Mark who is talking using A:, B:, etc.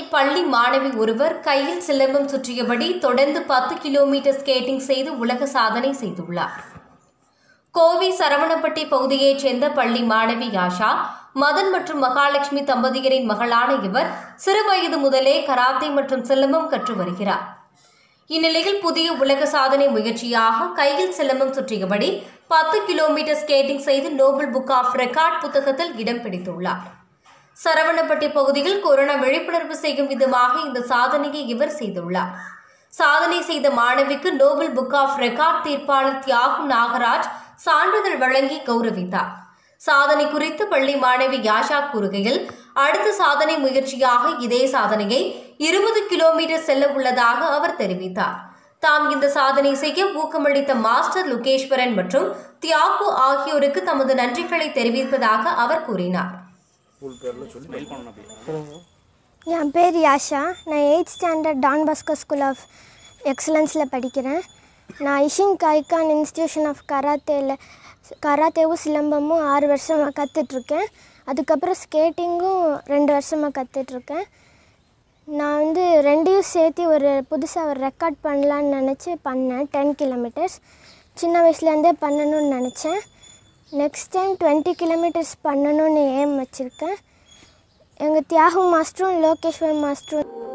A: பள்ளி மாணவி ஒருவர் கையில் சிலம்பம் சுற்றியபடி தொடர்ந்து பத்து கிலோமீட்டர் ஸ்கேட்டிங் செய்து உலக சாதனை செய்துள்ளார் கோவை சரவணப்பட்டி பகுதியைச் சேர்ந்த பள்ளி மாணவி யாஷா மதன் மற்றும் மகாலட்சுமி தம்பதியரின் மகளான இவர் சிறுவயது முதலே கராத்தே மற்றும் சிலம்பம் கற்று வருகிறார் இந்நிலையில் புதிய உலக சாதனை முயற்சியாக கையில் சிலம்பம் சுற்றியபடி பத்து கிலோமீட்டர் ஸ்கேட்டிங் செய்து நோபல் புக் ஆஃப் ரெக்கார்ட் புத்தகத்தில் இடம் பிடித்துள்ளார் சரவணப்பட்டி பகுதியில் கொரோனா விழிப்புணர்வு செய்யும் விதமாக இந்த சாதனையை இவர் செய்துள்ளார் சாதனை செய்த மாணவிக்கு நோபல் புக் ஆஃப் ரெக்கார்ட் தீர்ப்பாளர் தியாகு நாகராஜ் சான்றிதழ் வழங்கி கௌரவித்தார் சாதனை குறித்து பள்ளி மாணவி யாஷா கூறுகையில் அடுத்த சாதனை முயற்சியாக இதே சாதனையை இருபது கிலோமீட்டர் செல்ல உள்ளதாக அவர் தெரிவித்தார் தாம் இந்த சாதனை செய்ய ஊக்கமளித்த மாஸ்டர் லுகேஸ்வரன் மற்றும் தியாகு ஆகியோருக்கு தமது நன்றிகளை தெரிவிப்பதாக அவர் கூறினார்
B: என் பேர் யாஷா நான் eighth standard Don Bosco school of எக்ஸலன்ஸில் படிக்கிறேன் நான் இஷின் கைகான் இன்ஸ்டியூஷன் ஆஃப் கராத்தேல கராத்தேவும் சிலம்பமும் ஆறு வருஷமாக கற்றுட்ருக்கேன் அதுக்கப்புறம் ஸ்கேட்டிங்கும் ரெண்டு வருஷமாக கற்றுட்ருக்கேன் நான் வந்து ரெண்டையும் சேர்த்து ஒரு புதுசாக ஒரு ரெக்கார்ட் பண்ணலான்னு நினச்சி பண்ணேன் டென் கிலோமீட்டர்ஸ் சின்ன வயசுலேருந்தே பண்ணணும்னு நினச்சேன் நெக்ஸ்ட் டைம் டுவெண்ட்டி கிலோமீட்டர்ஸ் பண்ணணும்னு ஏம் வச்சுருக்கேன் எங்கள் தியாகு மாஸ்டரும் லோகேஸ்வர் மாஸ்டரும்